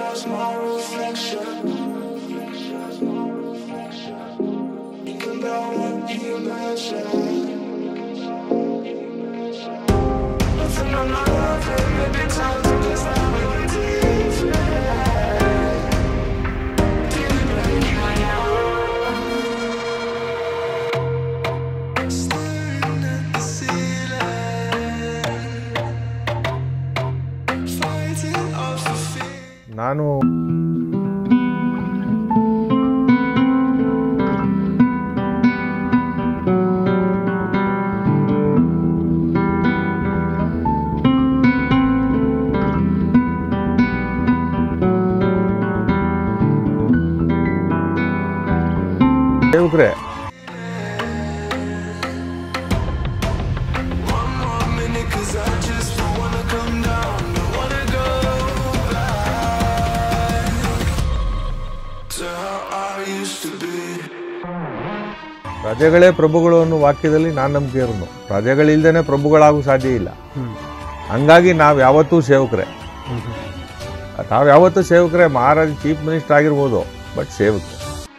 Pictures my reflection. Think about what you mentioned. Nothing on my life, maybe time to just have a Staring at the ceiling, fighting off the fear. ನಾನು ಸೇವಕ್ರೆ One more minute, 'cause I just don't wanna come down, don't wanna go back to how I used to be. ಪ್ರಜೆಗಳೇ ಪ್ರಭುಗಳು ಅನ್ನೋ ವಾಕ್ಯದಲ್ಲಿ ನಾನು ನಂಬಿಕೆ ಇರೋನು ಪ್ರಜೆಗಳಿಲ್ದೇನೆ ಪ್ರಭುಗಳಾಗೂ ಸಾಧ್ಯ ಇಲ್ಲ ಹಂಗಾಗಿ ನಾವು ಯಾವತ್ತೂ ಸೇವಕರೇ ನಾವು ಯಾವತ್ತೂ ಸೇವಕರೇ ಮಹಾರಾಜ್ ಚೀಫ್ ಮಿನಿಸ್ಟರ್ ಆಗಿರ್ಬೋದು ಬಟ್ ಸೇವಕರೇ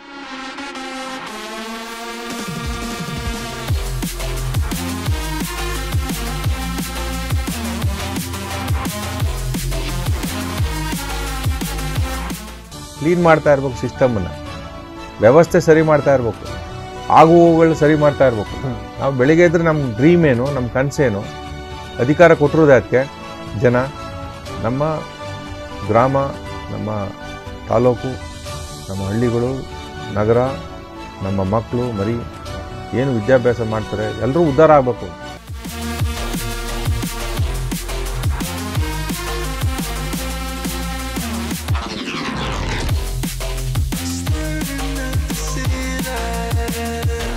ಕ್ಲೀನ್ ಮಾಡ್ತಾ ಇರ್ಬೇಕು ಸಿಸ್ಟಮನ್ನು ವ್ಯವಸ್ಥೆ ಸರಿ ಮಾಡ್ತಾ ಇರ್ಬೇಕು ಆಗು ಹೋಗುಗಳು ಸರಿ ಮಾಡ್ತಾ ಇರ್ಬೇಕು ನಾವು ಬೆಳಿಗ್ಗೆ ಇದ್ರೆ ನಮ್ಮ ಡ್ರೀಮ್ ಏನು ನಮ್ಮ ಕನಸೇನು ಅಧಿಕಾರ ಕೊಟ್ಟಿರೋದು ಅದಕ್ಕೆ ಜನ ನಮ್ಮ ಗ್ರಾಮ ನಮ್ಮ ತಾಲೂಕು ನಮ್ಮ ಹಳ್ಳಿಗಳು ನಗರ ನಮ್ಮ ಮಕ್ಕಳು ಮರಿ ಏನು ವಿದ್ಯಾಭ್ಯಾಸ ಮಾಡ್ತಾರೆ ಎಲ್ಲರೂ ಉದ್ಧಾರ ಆಗಬೇಕು Staring at the ceiling,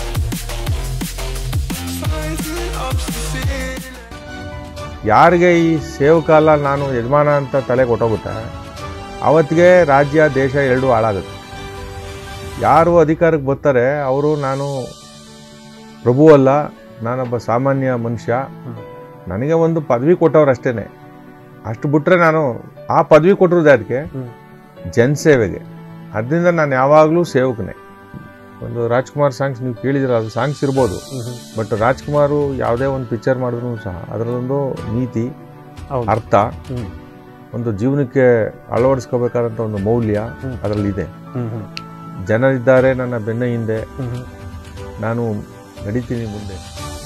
fighting off the fear. ಯಾರಿಗೆ ಈ ಸೇವಕಾಲ ನಾನು ಯಜಮಾನ ಅಂತ ತಲೆ ಕೊಟ್ಟೋಗುತ್ತೆ ಅವತ್ತಿಗೆ ರಾಜ್ಯ ದೇಶ ಎರಡೂ ಹಾಳಾಗುತ್ತೆ ಯಾರು ಅಧಿಕಾರಕ್ಕೆ ಬರ್ತಾರೆ ಅವರು ನಾನು ಪ್ರಭು ಅಲ್ಲ ನಾನೊಬ್ಬ ಸಾಮಾನ್ಯ ಮನುಷ್ಯ ನನಗೆ ಒಂದು ಪದವಿ ಕೊಟ್ಟವ್ರು ಅಷ್ಟೇನೆ ಅಷ್ಟು ಬಿಟ್ಟರೆ ನಾನು ಆ ಪದವಿ ಕೊಟ್ಟಿರೋದು ಅದಕ್ಕೆ ಜನಸೇವೆಗೆ ಅದರಿಂದ ನಾನು ಯಾವಾಗಲೂ ಸೇವಕನೇ ಒಂದು ರಾಜ್ಕುಮಾರ್ ಸಾಂಗ್ಸ್ ನೀವು ಕೇಳಿದಿರ ಅದು ಸಾಂಗ್ಸ್ ಇರ್ಬೋದು ಬಟ್ ರಾಜ್ಕುಮಾರು ಯಾವುದೇ ಒಂದು ಪಿಕ್ಚರ್ ಮಾಡಿದ್ರು ಸಹ ಅದರಲ್ಲೊಂದು ನೀತಿ ಹೌದು. ಅರ್ಥ ಒಂದು ಜೀವನಕ್ಕೆ ಅಳವಡಿಸ್ಕೋಬೇಕಾದಂಥ ಒಂದು ಮೌಲ್ಯ ಅದರಲ್ಲಿ ಇದೆ ಜನರಿದ್ದಾರೆ ನನ್ನ ಬೆನ್ನ ಹಿಂದೆ ನಾನು ನಡೀತೀನಿ ಮುಂದೆ